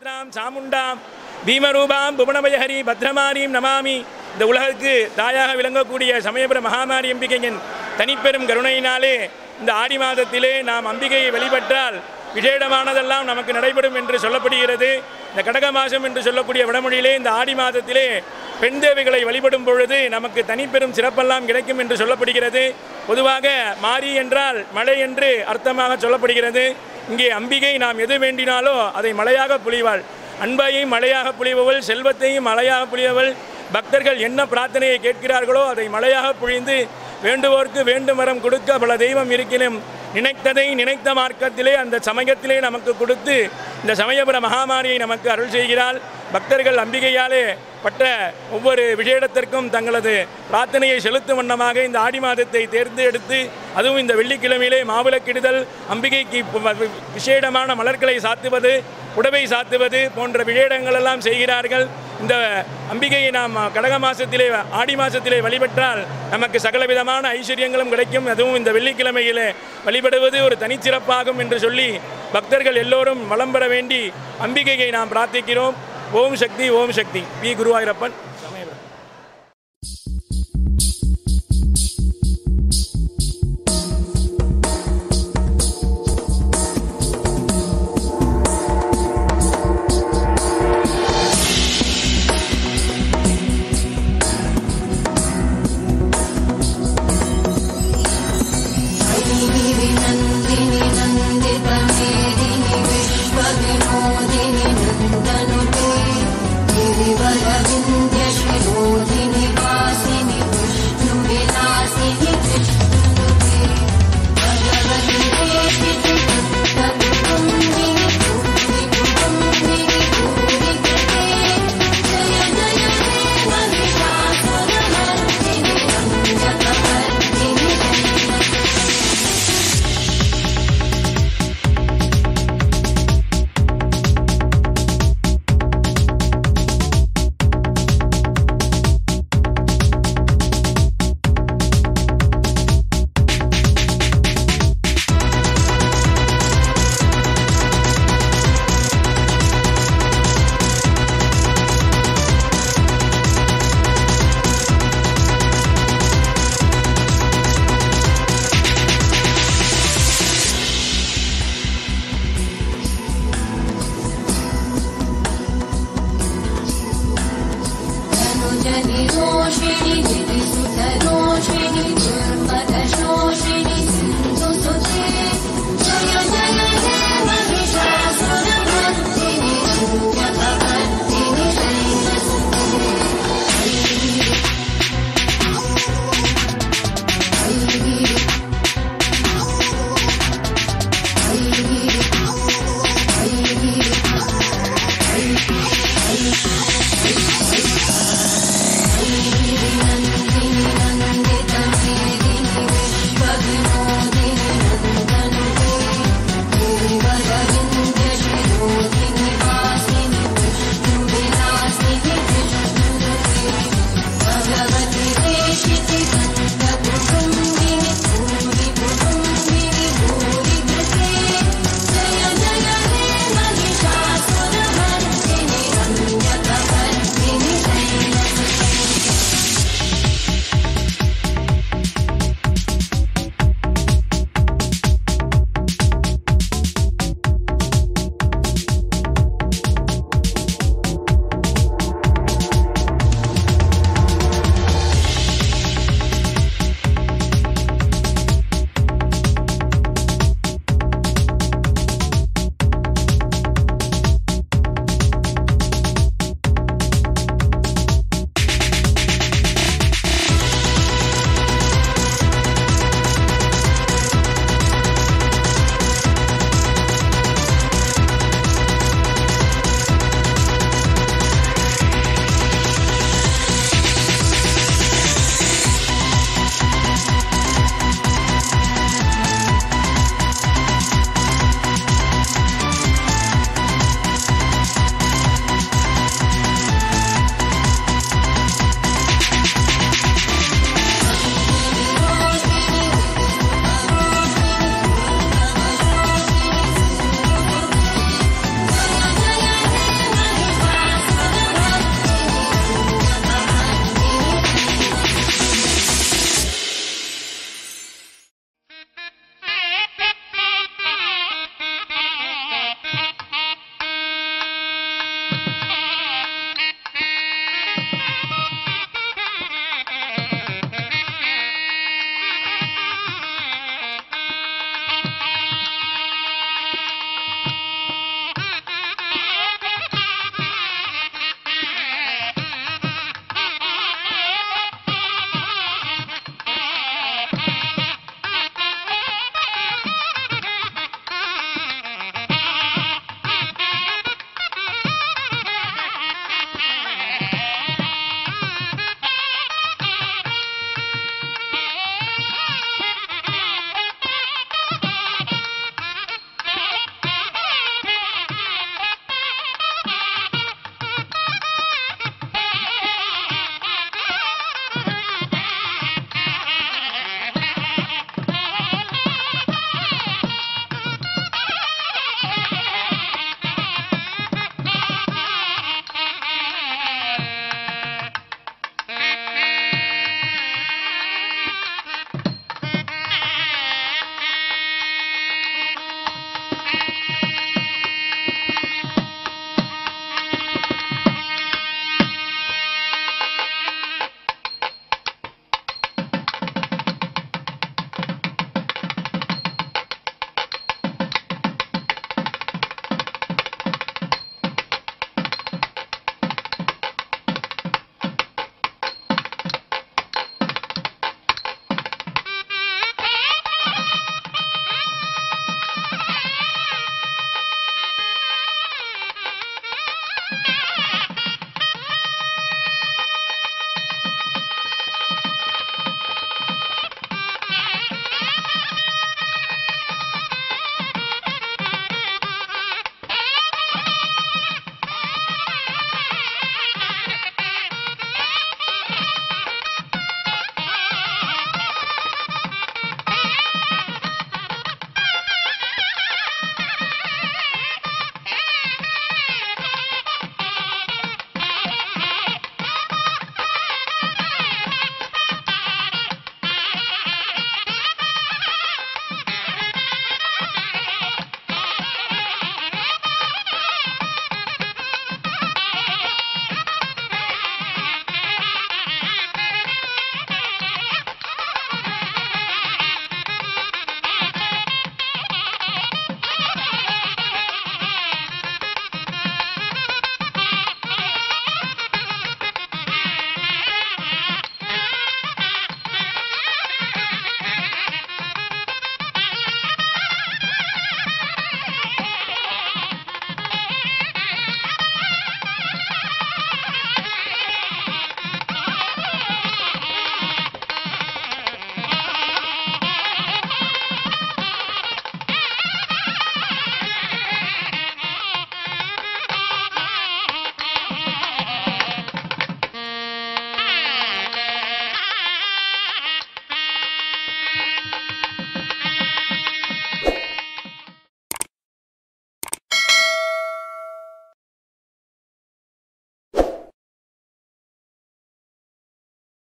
சுபத்ராம் சாமுண்டாம் பீமரூபாம் புவனபயஹரி பத்ரமாரியும் நமாமி இந்த உலகுக்கு தாயாக விளங்கக்கூடிய சமயபுர மகாமாரி அம்பிகையின் தனிப்பெரும் கருணையினாலே இந்த ஆடி மாதத்திலே நாம் அம்பிகையை வழிபட்டால் விசேடமானதெல்லாம் நமக்கு நடைபெறும் என்று சொல்லப்படுகிறது இந்த கடக மாதம் என்று சொல்லக்கூடிய வடமொழியிலே இந்த ஆடி மாதத்திலே பெண் தேவிகளை வழிபடும் பொழுது நமக்கு தனிப்பெரும் சிறப்பெல்லாம் கிடைக்கும் என்று சொல்லப்படுகிறது பொதுவாக மாரி என்றால் மழை என்று அர்த்தமாக சொல்லப்படுகிறது இங்கே அம்பிகை நாம் எது வேண்டினாலோ அதை மழையாக பொழிவாள் அன்பையும் மழையாக பொழிபவள் செல்வத்தையும் மழையாக பொழியவள் பக்தர்கள் என்ன பிரார்த்தனையை கேட்கிறார்களோ அதை மழையாக பொழிந்து வேண்டுவோர்க்கு வேண்டும் வரம் கொடுக்க பல தெய்வம் இருக்கினும் நினைத்ததை நினைத்த மார்க்கத்திலே அந்த சமயத்திலே நமக்கு கொடுத்து இந்த சமயபுர மகாமாரியை நமக்கு அருள் செய்கிறாள் பக்தர்கள் அம்பிகையாலே பட்ட ஒவ்வொரு விஷேடத்திற்கும் தங்களது பிரார்த்தனையை செலுத்தும் வண்ணமாக இந்த ஆடி மாதத்தை தேர்ந்தெடுத்து அதுவும் இந்த வெள்ளிக்கிழமையிலே மாவிளக்கிடுதல் அம்பிகைக்கு ப- விசேடமான மலர்களை சாத்துவது புடவை சாத்துவது போன்ற விசேடங்கள் எல்லாம் செய்கிறார்கள் இந்த அம்பிகையை நாம் கடக மாசத்திலே ஆடி மாசத்திலே வழிபட்டால் நமக்கு சகலவிதமான ஐஸ்வர்யங்களும் கிடைக்கும் அதுவும் இந்த வெள்ளிக்கிழமையிலே வழிபடுவது ஒரு தனிச்சிறப்பாகும் என்று சொல்லி பக்தர்கள் எல்லோரும் வலம் பெற வேண்டி அம்பிகையை நாம் பிரார்த்திக்கிறோம் ஓம் சக்தி ஓம் சக்தி பி குருவாயூரப்பன் சமயபுரம் नन्दिनि नन्दितमेदिनि विश्वविनोदिनि नन्दनुते गिरिवरविन्द्यशिरोधिनि वासिनि विष्णुविलासिनि विष्णुनुते भगवति देवि कुटुम्बिनि कुटुम्बिनि कुटुम्बिनि जय जय देव विशासुरमर्दिनि रञ्जकवर्दिनि अनुजनि रोषिणि